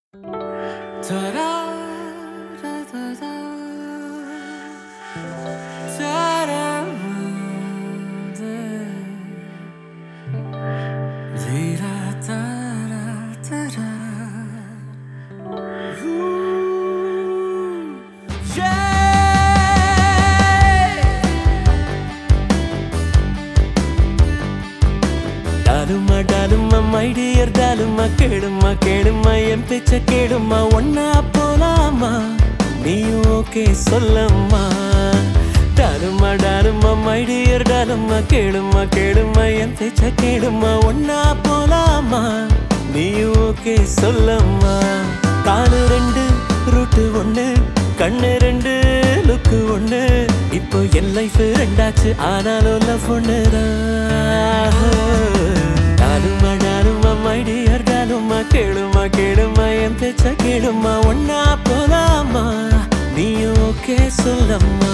டாலுமா டாலுமா my dear டாலுமா கேளுமா கேளுமா என் பேச்ச கேளுமா ஒன்னா போலாமா நீயும் ஓகே சொல்லம்மா டாலுமா டாலுமா மை டியர் டாலுமா கேளுமா கேளுமா என் பேச்ச கேளுமா ஒன்னா போலாமா நீயும் ஓகே சொல்லம்மா காலு ரெண்டு ரூட்டு ஒண்ணு கண்ணு ரெண்டு லுக்கு ஒண்ணு இப்போ என் லைஃப் ரெண்டாச்சு ஆனாலும் லவ் ஒண்ணுதான் டாலுமா டாலுமா மை டியர் டாலுமா கேளுமா கேளுமா என் பேச்ச கேளுமா ஒன்னா போலாமா நீயும் ஓகே சொல்லம்மா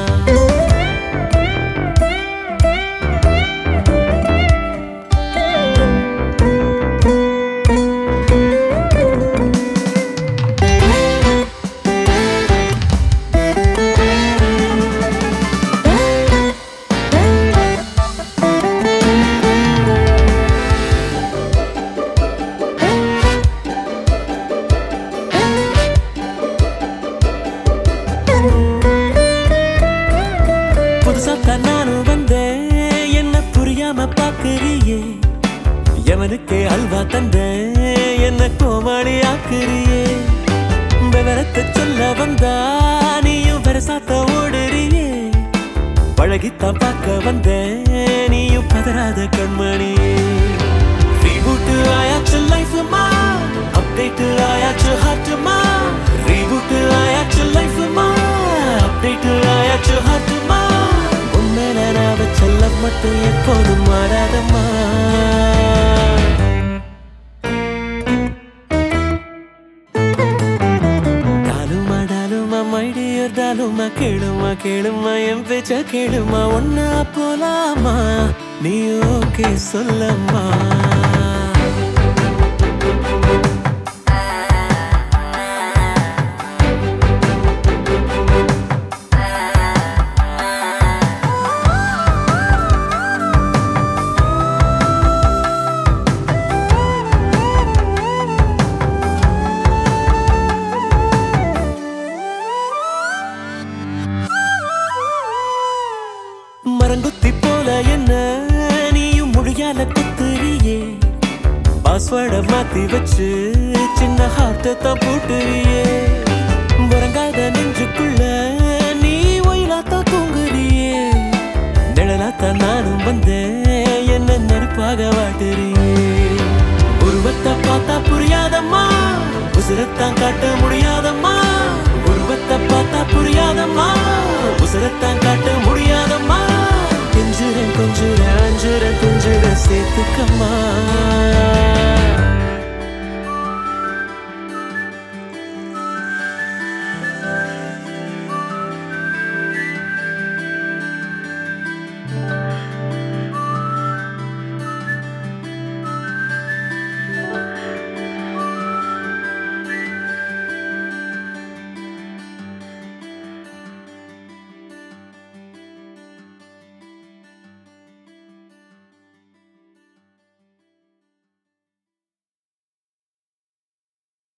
புதுசா தான் நானும் வந்தேன் என்ன புரியாம பாக்குறியே எவனுக்கே அல்வா தந்தேன் என்ன கோமாளி ஆக்குறியே விவரத்தை சொல்ல வந்தா நீயும் பெருசாத்த ஓடுறியே பழகித்தான் பார்க்க வந்தேன் நீயும் பதறாத கண்மணியே ரீபூட் ஆயாச்சு லைஃப்மா அப்டேட் ஆயாச்சு ஹார்ட்மா ரீபூட் ஆயாச்சு லைஃப்மா அப்டேட் ஆயாச்சு ஹார்ட்மா உண்மையில நான் வச்ச love மட்டும் எப்போதும் மாறாதம்மா டாலுமா டாலுமா மை டியர் டாலுமா கேளுமா கேளுமா என் பேச்ச கேளுமா ஒன்னா போலாமா நீ ஓகே சொல்லம்மா மரங்குத்தி போல என்ன நீயும் மொழியால குத்துறியே பாஸ்வேர்ட மாத்தி வச்சு சின்ன ஹார்ட்ட தான் போட்டுறியே உறங்காத நெஞ்சுக்குள்ள நீ ஒயிலாத்தான் தூங்குறியே நிழலாத்தான் நானும் வந்தேன் என்ன நெருப்பாக வாட்டுறியே உருவத்தை பார்த்தா புரியாதம்மா உசுரத்தான் காட்ட